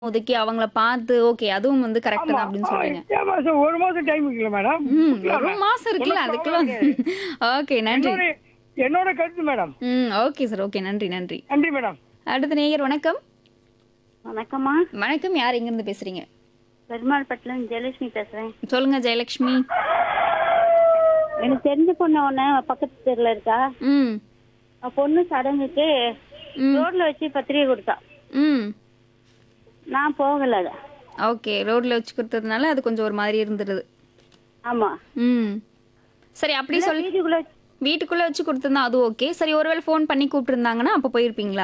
ஒதுக்கி அவங்கள பார்த்து ஓகே அதுவும் வந்து கரெக்ட் தான் அப்படின்னு சொல்றீங்க ஆ, மாசம் ஒரு மாசம் டைம் இருக்குல்ல மேடம் ம் ஒரு மாசம் இருக்குல்ல அதுக்கெல்லாம் ஓகே நன்றி என்னோட என்னோட கருத்து மேடம் ம் ஓகே சார் ஓகே நன்றி நன்றி நன்றி மேடம் அடுத்த நேயர் வணக்கம் வணக்கம்மா வணக்கம் யார் எங்கிருந்து பேசுறீங்க பெருமாள் பட்டில ஜெயலட்சுமி பேசுறேன் சொல்லுங்க ஜெயலட்சுமி எனக்கு தெரிஞ்ச பொண்ணு ஒண்ணு பக்கத்து தெருல இருக்கா ம் அவ பொண்ணு சடங்குக்கு ம். ரோட்ல வச்சு பத்திரிகை கொடுத்தா ம் நான் போகல அத ஓகே ரோட்ல வச்சு கொடுத்ததுனால அது கொஞ்சம் ஒரு மாதிரி இருந்துருது ஆமா ம் சரி அப்படி சொல்லி வீட்டுக்குள்ள வீட்டுக்குள்ள வச்சு கொடுத்துருந்தா அது ஓகே சரி ஒருவேளை ஃபோன் பண்ணி கூப்பிட்டுருந்தாங்கன்னா அப்போ போயிருப்பீங்களா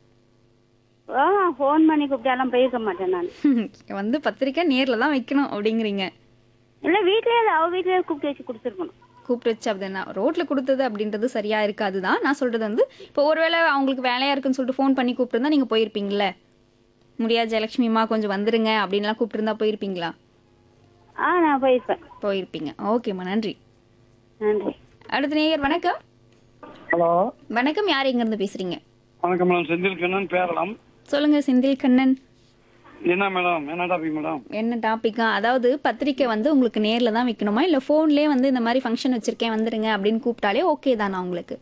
ஃபோன் பண்ணி கூப்பிட்டாலும் போயிருக்க மாட்டேன் நான் வந்து பத்திரிக்கை நேர்ல தான் வைக்கணும் அப்படிங்கிறீங்க இல்ல வீட்லயே அவ வீட்லயே கூப்பிட்டு வச்சு கொடுத்துருக்கணும் கூப்பிட்டு வச்சு அப்படின்னா ரோட்ல கொடுத்தது அப்படின்றது சரியா இருக்காது தான் நான் சொல்றது வந்து இப்போ ஒருவேளை அவங்களுக்கு வேலையா இருக்குன்னு சொல்லிட்டு ஃபோன் பண்ணி கூப்பிட்டுருந்தா நீங்க போயிருப்பீங்கல்ல முடியாது ஜெயலட்சுமிமா கொஞ்சம் வந்துருங்க அப்படின்லாம் கூப்பிட்டுருந்தா போயிருப்பீங்களா ஆ நான் போயிருப்பேன் போயிருப்பீங்க ஓகேம்மா நன்றி நன்றி அடுத்த நேயர் வணக்கம் ஹலோ வணக்கம் யார் எங்க இருந்து பேசுறீங்க வணக்கம் மேடம் செந்தில் கண்ணன் பேரலாம் சொல்லுங்க செந்தில் கண்ணன் என்ன மேடம் என்ன டாபிக் மேடம் என்ன டாபிக்கா அதாவது பத்திரிக்கை வந்து உங்களுக்கு நேர்ல தான் வைக்கணுமா இல்ல போன்லயே வந்து இந்த மாதிரி ஃபங்க்ஷன் வச்சிருக்கேன் வந்துருங்க அப்படின்னு கூப்பிட்டாலே ஓகே தானா உங்களுக்கு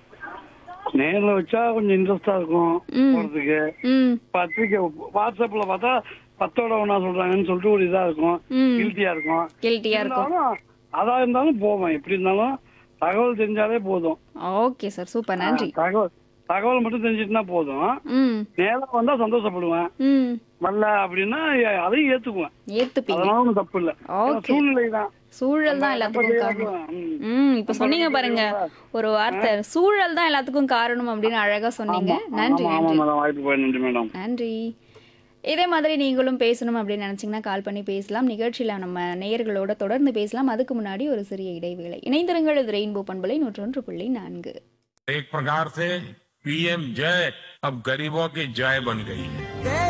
நேர்ல வச்சா கொஞ்சம் இன்ட்ரெஸ்டா இருக்கும் ம். போறதுக்கு ம் பத்திரிக்கை வாட்ஸ்அப்ல பார்த்தா பத்தோட ஒண்ணா சொல்றாங்கன்னு சொல்லிட்டு ஒரு இதா இருக்கும் ம் கில்ட்டியா இருக்கும் கில்ட்டியா இருக்கும் இருந்தாலும் அதா இருந்தாலும் போவேன் எப்படி இருந்தாலும் தகவல் தெரிஞ்சாலே போதும் ஓகே சார் சூப்பர் நன்றி தகவல் தகவல் மட்டும் தெரிஞ்சிட்டுனா போதும் ம் நேரம் வந்தா சந்தோஷப்படுவேன் ம் வரல அப்படின்னா எ- அதையும் ஏத்துக்குவேன் ஏத்துப்பீங்க அதனால ஒண்ணும் தப்பு இல்ல ஓகே சூழ்நிலை தான் சூழல் தான் எல்லாத்துக்கும் காரணம் ம் இப்ப சொன்னீங்க பாருங்க ஒரு வார்த்தை சூழல் தான் எல்லாத்துக்கும் காரணம் அப்படின்னு அழகா சொன்னீங்க நன்றி ஆமா நன்றி மேடம் வாய்ப்பு போய் நன்றி மேடம் நன்றி இதே மாதிரி நீங்களும் பேசணும் அப்படின்னு நினைச்சீங்கன்னா கால் பண்ணி பேசலாம் நிகழ்ச்சியில நம்ம நேயர்களோட தொடர்ந்து பேசலாம் அதுக்கு முன்னாடி ஒரு சிறிய இடைவேளை இணைந்திருங்கள் இது ரெயின்போ பண்பலை நூற்றொன்று புள்ளி நான்கு एक प्रकार से पीएम जय अब गरीबों की जय बन गई है